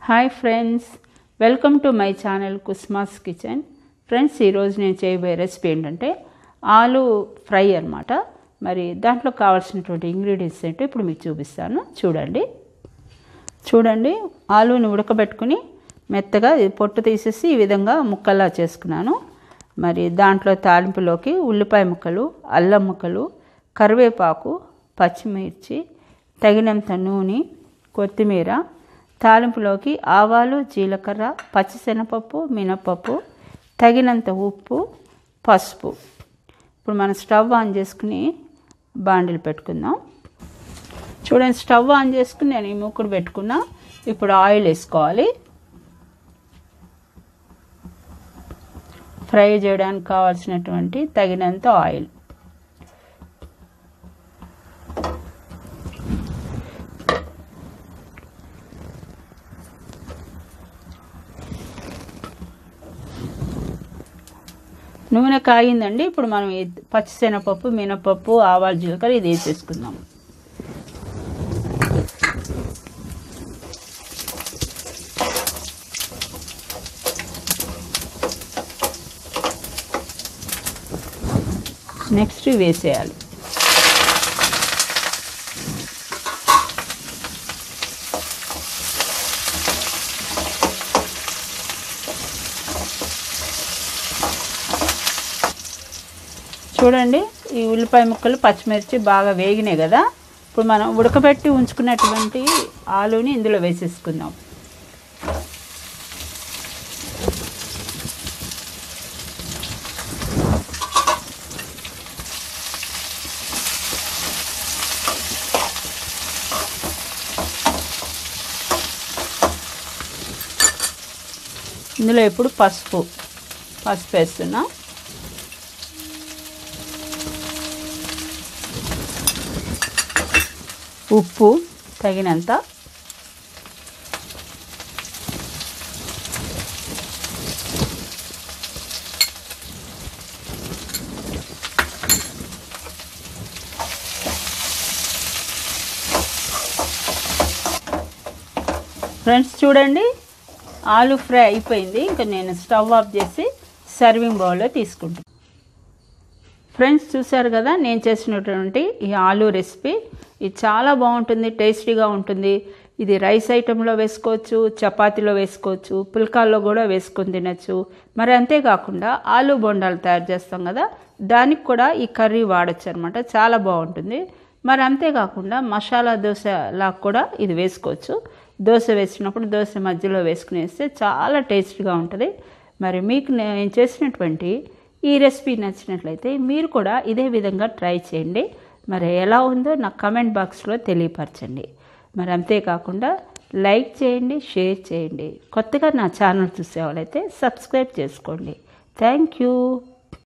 hi friends welcome to my channel Kusma's kitchen friends ఈరోజు నేను చేయబోయే రెసిపీ ఏంటంటే ఆలు ఫ్రై అన్నమాట మరి దాంట్లో కావాల్సినటువంటి ఇంగ్రీడియంట్స్ ఏంటో ఇప్పుడు మీకు చూపిస్తాను చూడండి చూడండి ఆలుని ఉడకబెట్టుకుని మెత్తగా ఇది పొట్టు తీసేసి ఈ విధంగా ముక్కలా చేసుకున్నాను మరి దాంట్లో తాలింపులోకి ఉల్లిపాయ ముక్కలు అల్లం ముక్కలు కరివేపాకు పచ్చిమిర్చి తగినంత నూనె కొత్తిమీర తాలింపులోకి ఆవాలు జీలకర్ర పచ్చిశనగపప్పు మినపప్పు తగినంత ఉప్పు పసుపు ఇప్పుడు మనం స్టవ్ ఆన్ చేసుకుని బాండిలు పెట్టుకుందాం చూడండి స్టవ్ ఆన్ చేసుకుని నేను ఈ మూకుడు పెట్టుకున్నా ఇప్పుడు ఆయిల్ వేసుకోవాలి ఫ్రై చేయడానికి కావాల్సినటువంటి తగినంత ఆయిల్ నూనె కాగిందండి ఇప్పుడు మనం ఈ పచ్చిశనగపప్పు మినపప్పు ఆవాలు జీలకర్ర ఇది వేసేసుకుందాం నెక్స్ట్ వేసేయాలి చూడండి ఈ ఉల్లిపాయ ముక్కలు పచ్చిమిర్చి బాగా వేగినాయి కదా ఇప్పుడు మనం ఉడకబెట్టి ఉంచుకున్నటువంటి ఆలుని ఇందులో వేసేసుకుందాం ఇందులో ఇప్పుడు పసుపు పసుపు వేస్తున్నాం ఉప్పు తగినంత ఫ్రెండ్స్ చూడండి ఆలు ఫ్రై అయిపోయింది ఇంకా నేను స్టవ్ ఆఫ్ చేసి సర్వింగ్ బౌల్లో తీసుకుంటాను ఫ్రెండ్స్ చూసారు కదా నేను చేసినటువంటి ఈ ఆలు రెసిపీ ఇది చాలా బాగుంటుంది టేస్టీగా ఉంటుంది ఇది రైస్ ఐటెంలో వేసుకోవచ్చు చపాతీలో వేసుకోవచ్చు పుల్కాల్లో కూడా వేసుకొని తినచ్చు మరి అంతేకాకుండా ఆలు బొండాలు తయారు చేస్తాం కదా దానికి కూడా ఈ కర్రీ వాడచ్చు అనమాట చాలా బాగుంటుంది మరి అంతేకాకుండా మసాలా దోశ లాగా కూడా ఇది వేసుకోవచ్చు దోశ వేసినప్పుడు దోశ మధ్యలో వేసుకుని వేస్తే చాలా టేస్ట్గా ఉంటుంది మరి మీకు నేను చేసినటువంటి ఈ రెసిపీ నచ్చినట్లయితే మీరు కూడా ఇదే విధంగా ట్రై చేయండి మరి ఎలా ఉందో నాకు కమెంట్ బాక్స్లో తెలియపరచండి మరి అంతేకాకుండా లైక్ చేయండి షేర్ చేయండి కొత్తగా నా ఛానల్ చూసే వాళ్ళైతే సబ్స్క్రైబ్ చేసుకోండి థ్యాంక్ యూ